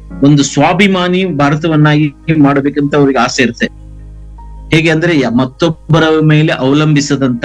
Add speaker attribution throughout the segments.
Speaker 1: ಒಂದು ಸ್ವಾಭಿಮಾನಿ ಭಾರತವನ್ನಾಗಿ ಮಾಡಬೇಕಂತ ಅವ್ರಿಗೆ ಆಸೆ ಇರುತ್ತೆ ಹೇಗೆ ಅಂದ್ರೆ ಯ- ಮತ್ತೊಬ್ಬರ ಮೇಲೆ ಅವಲಂಬಿಸದಂತ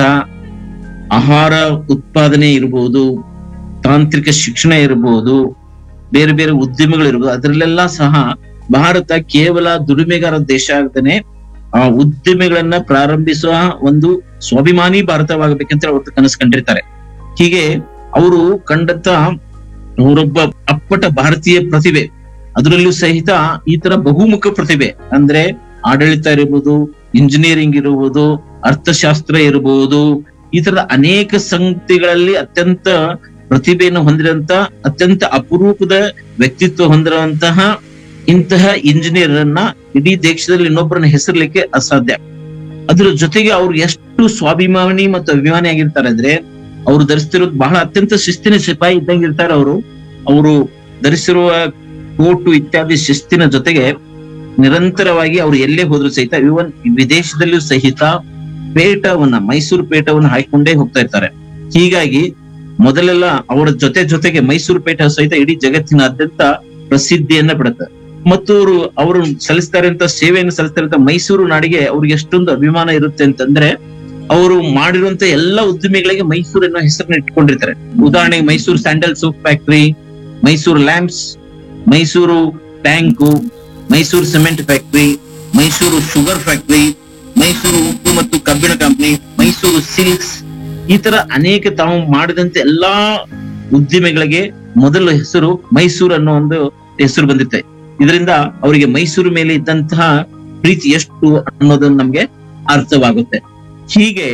Speaker 1: ಆಹಾರ ಉತ್ಪಾದನೆ ಇರಬಹುದು ತಾಂತ್ರಿಕ ಶಿಕ್ಷಣ ಇರಬಹುದು ಬೇರೆ ಬೇರೆ ಉದ್ಯಮಗಳು ಇರಬಹುದು ಅದರಲ್ಲೆಲ್ಲ ಸಹ ಭಾರತ ಕೇವಲ ದುಡಿಮೆಗಾರ ದೇಶ ಆಗದೇನೆ ಆ ಉದ್ದಿಮೆಗಳನ್ನ ಪ್ರಾರಂಭಿಸುವ ಒಂದು ಸ್ವಾಭಿಮಾನಿ ಭಾರತವಾಗಬೇಕಂತ ಅವತ್ತು ಕನಸು ಕಂಡಿರ್ತಾರೆ ಹೀಗೆ ಅವರು ಕಂಡಂತ ಅವರೊಬ್ಬ ಅಪ್ಪಟ ಭಾರತೀಯ ಪ್ರತಿಭೆ ಅದರಲ್ಲೂ ಸಹಿತ ಈ ತರ ಬಹುಮುಖ ಪ್ರತಿಭೆ ಅಂದ್ರೆ ಆಡಳಿತ ಇರಬಹುದು ಇಂಜಿನಿಯರಿಂಗ್ ಇರಬಹುದು ಅರ್ಥಶಾಸ್ತ್ರ ಇರಬಹುದು ಈ ತರದ ಅನೇಕ ಸಂಗತಿಗಳಲ್ಲಿ ಅತ್ಯಂತ ಪ್ರತಿಭೆಯನ್ನು ಹೊಂದಿರಂತ ಅತ್ಯಂತ ಅಪರೂಪದ ವ್ಯಕ್ತಿತ್ವ ಹೊಂದಿರುವಂತಹ ಇಂತಹ ಇಂಜಿನಿಯರ್ ಅನ್ನ ಇಡೀ ದೇಶದಲ್ಲಿ ಇನ್ನೊಬ್ಬರನ್ನ ಹೆಸರ್ಲಿಕ್ಕೆ ಅಸಾಧ್ಯ ಅದ್ರ ಜೊತೆಗೆ ಅವ್ರು ಎಷ್ಟು ಸ್ವಾಭಿಮಾನಿ ಮತ್ತು ಅಭಿಮಾನಿ ಆಗಿರ್ತಾರೆ ಅಂದ್ರೆ ಅವ್ರು ಧರಿಸ್ತಿರೋದು ಬಹಳ ಅತ್ಯಂತ ಶಿಸ್ತಿನ ಸಿಪಾಯಿ ಇದ್ದಂಗೆ ಇರ್ತಾರೆ ಅವರು ಅವರು ಧರಿಸಿರುವ ಕೋಟು ಇತ್ಯಾದಿ ಶಿಸ್ತಿನ ಜೊತೆಗೆ ನಿರಂತರವಾಗಿ ಅವ್ರು ಎಲ್ಲೇ ಹೋದ್ರು ಸಹಿತ ಇವನ್ ವಿದೇಶದಲ್ಲೂ ಸಹಿತ ಪೇಟವನ್ನ ಮೈಸೂರು ಪೇಟವನ್ನ ಹಾಕೊಂಡೇ ಹೋಗ್ತಾ ಇರ್ತಾರೆ ಹೀಗಾಗಿ ಮೊದಲೆಲ್ಲ ಅವರ ಜೊತೆ ಜೊತೆಗೆ ಮೈಸೂರು ಪೇಟ ಸಹಿತ ಇಡೀ ಜಗತ್ತಿನಾದ್ಯಂತ ಪ್ರಸಿದ್ಧಿಯನ್ನ ಪಡುತ್ತೆ ಮತ್ತು ಅವರು ಅವರು ಸಲ್ಲಿಸ್ತಾರೆ ಅಂತ ಸೇವೆಯನ್ನು ಸಲ್ಲಿಸ್ತಾರೆ ಅಂತ ಮೈಸೂರು ನಾಡಿಗೆ ಅವ್ರಿಗೆ ಎಷ್ಟೊಂದು ಅಭಿಮಾನ ಇರುತ್ತೆ ಅಂತಂದ್ರೆ ಅವರು ಮಾಡಿರುವಂತ ಎಲ್ಲ ಉದ್ದಿಮೆಗಳಿಗೆ ಮೈಸೂರು ಅನ್ನೋ ಹೆಸರನ್ನ ಇಟ್ಕೊಂಡಿರ್ತಾರೆ ಉದಾಹರಣೆಗೆ Mysore sandal soap factory Mysore lamps Mysore tank Mysore cement factory Mysore sugar factory Mysore ಉಪ್ಪು ಮತ್ತು ಕಬ್ಬಿಣ ಕಂಪನಿ ಮೈಸೂರು ಸಿಲ್ಕ್ಸ್ ಈ ತರ ಅನೇಕ ತಾವು ಮಾಡಿದಂತೆ ಎಲ್ಲಾ ಉದ್ದಿಮೆಗಳಿಗೆ ಮೊದಲ ಹೆಸರು ಮೈಸೂರು ಅನ್ನೋ ಒಂದು ಹೆಸರು ಬಂದಿರುತ್ತೆ ಇದರಿಂದ ಅವರಿಗೆ ಮೈಸೂರು ಮೇಲೆ ಇದ್ದಂತಹ ಪ್ರೀತಿ ಎಷ್ಟು ಅನ್ನೋದನ್ನ ನಮ್ಗೆ ಅರ್ಥವಾಗುತ್ತೆ ಹೀಗೆ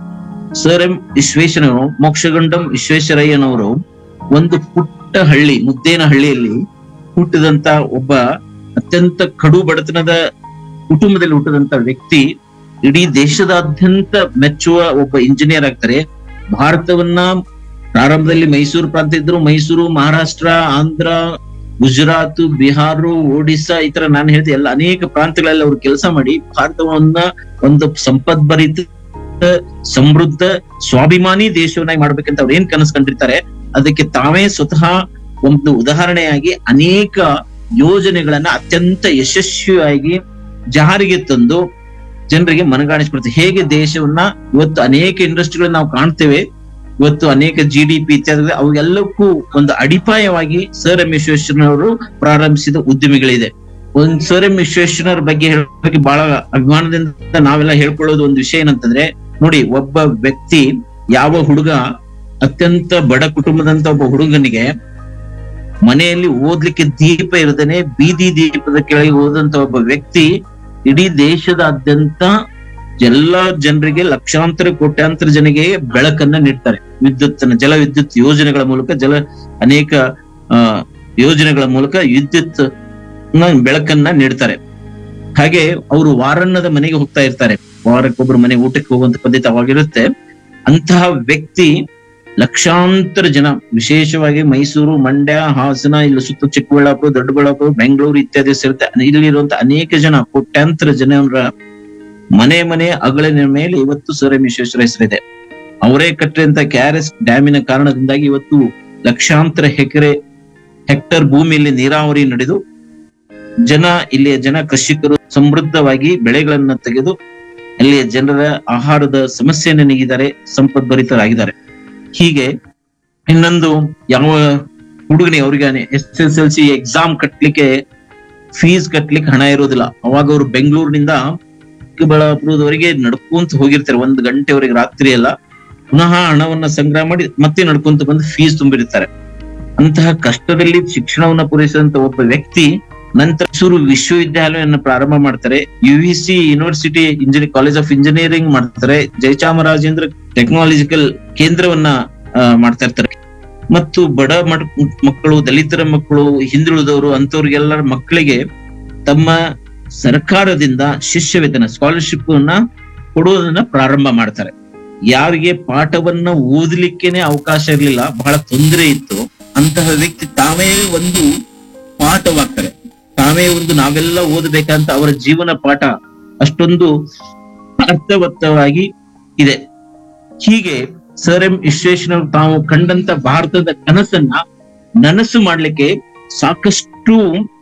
Speaker 1: ಸರ್ ಎಂ ವಿಶ್ವೇಶ್ವರಯ್ಯನವರು ಮೋಕ್ಷಗುಂಡಂ ವಿಶ್ವೇಶ್ವರಯ್ಯನವರು ಒಂದು ಪುಟ್ಟ ಹಳ್ಳಿ ಮುದ್ದೇನಹಳ್ಳಿಯಲ್ಲಿ ಹುಟ್ಟಿದಂತ ಒಬ್ಬ ಅತ್ಯಂತ ಕಡು ಬಡತನದ ಕುಟುಂಬದಲ್ಲಿ ಹುಟ್ಟಿದಂತ ವ್ಯಕ್ತಿ ಇಡೀ ದೇಶದಾದ್ಯಂತ ಮೆಚ್ಚುವ ಒಬ್ಬ ಇಂಜಿನಿಯರ್ ಆಗ್ತಾರೆ ಭಾರತವನ್ನ ಪ್ರಾರಂಭದಲ್ಲಿ ಮೈಸೂರು ಪ್ರಾಂತ ಇದ್ರು ಮೈಸೂರು ಮಹಾರಾಷ್ಟ್ರ ಆಂಧ್ರ ಗುಜರಾತ್ ಬಿಹಾರ ಒಡಿಸ್ಸಾ ಈ ತರ ನಾನು ಹೇಳಿದ ಎಲ್ಲ ಅನೇಕ ಪ್ರಾಂತಗಳಲ್ಲಿ ಅವರು ಕೆಲಸ ಮಾಡಿ ಭಾರತವನ್ನ ಒಂದು ಸಂಪದ್ಭರಿತ ಸಮೃದ್ಧ ಸ್ವಾಭಿಮಾನಿ ದೇಶವನ್ನಾಗಿ ಮಾಡ್ಬೇಕಂತ ಅವ್ರು ಏನ್ ಕನಸು ಕಂಡಿರ್ತಾರೆ ಅದಕ್ಕೆ ತಾವೇ ಸ್ವತಃ ಒಂದು ಉದಾಹರಣೆಯಾಗಿ ಅನೇಕ ಯೋಜನೆಗಳನ್ನ ಅತ್ಯಂತ ಯಶಸ್ವಿಯಾಗಿ ಜಾರಿಗೆ ತಂದು ಜನರಿಗೆ ಮನಗಾಣಿಸ್ಕೊಡ್ತಾರೆ ಹೇಗೆ ದೇಶವನ್ನ ಇವತ್ತು ಅನೇಕ ಇಂಡಸ್ಟ್ರಿಗಳನ್ನ ನಾವು ಕಾಣ್ತೇವೆ ಇವತ್ತು ಅನೇಕ ಜಿ ಡಿ ಪಿ ಇತ್ಯಾದಿ ಅವೆಲ್ಲಕ್ಕೂ ಒಂದು ಅಡಿಪಾಯವಾಗಿ ಸರ್ ಎಂ ವಿಶ್ವೇಶ್ವರಯ್ಯನವರು ಪ್ರಾರಂಭಿಸಿದ ಉದ್ಯಮಿಗಳಿದೆ ಒಂದ್ ಸರ್ ಎಂ ವಿಶ್ವೇಶ್ವರಯ್ಯನವ್ರ ಬಗ್ಗೆ ಹೇಳೋಕೆ ಬಹಳ ಅಭಿಮಾನದಿಂದ ನಾವೆಲ್ಲ ಹೇಳ್ಕೊಳ್ಳೋದು ಒಂದು ವಿಷಯ ಏನಂತಂದ್ರೆ ನೋಡಿ ಒಬ್ಬ ವ್ಯಕ್ತಿ ಯಾವ ಹುಡುಗ ಅತ್ಯಂತ ಬಡ ಕುಟುಂಬದಂತ ಒಬ್ಬ ಹುಡುಗನಿಗೆ ಮನೆಯಲ್ಲಿ ಓದ್ಲಿಕ್ಕೆ ದೀಪ ಇರದೇನೆ ಬೀದಿ ದೀಪದ ಕೆಳಗೆ ಓದಂತ ಒಬ್ಬ ವ್ಯಕ್ತಿ ಇಡೀ ದೇಶದಾದ್ಯಂತ ಎಲ್ಲಾ ಜನರಿಗೆ ಲಕ್ಷಾಂತರ ಕೋಟ್ಯಾಂತರ ಜನರಿಗೆ ಬೆಳಕನ್ನ ನೀಡ್ತಾರೆ ವಿದ್ಯುತ್ ಜಲ ವಿದ್ಯುತ್ ಯೋಜನೆಗಳ ಮೂಲಕ ಜಲ ಅನೇಕ ಆ ಯೋಜನೆಗಳ ಮೂಲಕ ವಿದ್ಯುತ್ ನ ಬೆಳಕನ್ನ ನೀಡ್ತಾರೆ ಹಾಗೆ ಅವರು ವಾರಣ್ಣದ ಮನೆಗೆ ಹೋಗ್ತಾ ಇರ್ತಾರೆ ವಾರಕ್ಕೊಬ್ರು ಮನೆ ಊಟಕ್ಕೆ ಹೋಗುವಂತ ಪದ್ಧತಿ ಅವಾಗಿರುತ್ತೆ ಅಂತಹ ವ್ಯಕ್ತಿ ಲಕ್ಷಾಂತರ ಜನ ವಿಶೇಷವಾಗಿ ಮೈಸೂರು ಮಂಡ್ಯ ಹಾಸನ ಇಲ್ಲಿ ಸುತ್ತ ಚಿಕ್ಕಬಳ್ಳಾಪುರ ದೊಡ್ಡಬಳ್ಳಾಪುರ ಬೆಂಗಳೂರು ಇತ್ಯಾದಿ ಸೇರುತ್ತೆ ಇಲ್ಲಿರುವಂತ ಅನೇಕ ಜನ ಕೋಟ್ಯಾಂತರ ಜನರ ಮನೆ ಮನೆ ಅಗಳಿನ ಮೇಲೆ ಇವತ್ತು ಸರ್ ಎಂ ವಿಶ್ವೇಶ್ವರ ಹೆಸರಿದೆ ಅವರೇ ಕಟ್ಟಿದಂತ ಕೆ ಆರ್ ಎಸ್ ಡ್ಯಾಮಿನ ಕಾರಣದಿಂದಾಗಿ ಇವತ್ತು ಲಕ್ಷಾಂತರ ಎಕರೆ ಹೆಕ್ಟರ್ ಭೂಮಿಯಲ್ಲಿ ನೀರಾವರಿ ನಡೆದು ಜನ ಇಲ್ಲಿಯ ಜನ ಕೃಷಿಕರು ಸಮೃದ್ಧವಾಗಿ ಬೆಳೆಗಳನ್ನ ತೆಗೆದು ಅಲ್ಲಿಯ ಜನರ ಆಹಾರದ ಸಮಸ್ಯೆಯನ್ನು ನೀಗಿದ್ದಾರೆ ಸಂಪದ್ಭರಿತರಾಗಿದ್ದಾರೆ ಹೀಗೆ ಇನ್ನೊಂದು ಯಾವ ಹುಡುಗನಿ ಅವ್ರಿಗೆ S S L C exam ಕಟ್ಲಿಕ್ಕೆ ಫೀಸ್ ಕಟ್ಲಿಕ್ಕೆ ಹಣ ಇರೋದಿಲ್ಲ ಅವಾಗ ಅವರು ಬೆಂಗಳೂರಿನಿಂದ ಚಿಕ್ಕಬಳ್ಳಾಪುರದವರೆಗೆ ನಡ್ಕೊಂತ ಹೋಗಿರ್ತಾರೆ ಒಂದ್ ಗಂಟೆವರೆಗೆ ರಾತ್ರಿ ಎಲ್ಲ ಪುನಃ ಹಣವನ್ನ ಸಂಗ್ರಹ ಮಾಡಿ ಮತ್ತೆ ನಡ್ಕೊಂತ ಬಂದು ಫೀಸ್ ತುಂಬಿರ್ತಾರೆ ಅಂತಹ ಕಷ್ಟದಲ್ಲಿ ಶಿಕ್ಷಣವನ್ನ ಪೂರೈಸಿದಂತ ಒಬ್ಬ ವ್ಯಕ್ತಿ ನಂತರ ಮೈಸೂರು ವಿಶ್ವವಿದ್ಯಾಲಯವನ್ನು ಪ್ರಾರಂಭ ಮಾಡ್ತಾರೆ U V C university engineer college of engineering ಮಾಡ್ತಾರೆ ಜಯಚಾಮರಾಜೇಂದ್ರ ಟೆಕ್ನಾಲಜಿಕಲ್ ಕೇಂದ್ರವನ್ನ ಆ, ಮಾಡ್ತಾ ಇರ್ತಾರೆ ಮತ್ತು ಬಡ ಮಡ್- ಮಕ್ಕಳು ದಲಿತರ ಮಕ್ಕಳು ಹಿಂದುಳಿದವರು ಅಂತವ್ರಿಗೆಲ್ಲರ ಮಕ್ಕಳಿಗೆ ತಮ್ಮ ಸರ್ಕಾರದಿಂದ ಶಿಷ್ಯ ವೇತನ ಸ್ಕಾಲರ್ಶಿಪ್ ಅನ್ನ ಕೊಡುವುದನ್ನ ಪ್ರಾರಂಭ ಮಾಡ್ತಾರೆ ಯಾರಿಗೆ ಪಾಠವನ್ನ ಓದಲಿಕ್ಕೇನೆ ಅವಕಾಶ ಇರಲಿಲ್ಲ ಬಹಳ ತೊಂದರೆ ಇತ್ತು ಅಂತಹ ವ್ಯಕ್ತಿ ತಾವೇ ಒಂದು ಪಾಠವಾಗ್ತಾರೆ ತಾವೇ ಒಂದು ನಾವೆಲ್ಲ ಓದಬೇಕಂತ ಅವರ ಜೀವನ ಪಾಠ ಅಷ್ಟೊಂದು ಅರ್ಥವತ್ತವಾಗಿ ಇದೆ ಹೀಗೆ ಸರ್ ಎಂ ವಿಶ್ವೇಶ್ವರಯ್ಯನವರು ತಾವು ಕಂಡಂತ ಭಾರತದ ಕನಸನ್ನ ನನಸು ಮಾಡ್ಲಿಕ್ಕೆ ಸಾಕಷ್ಟು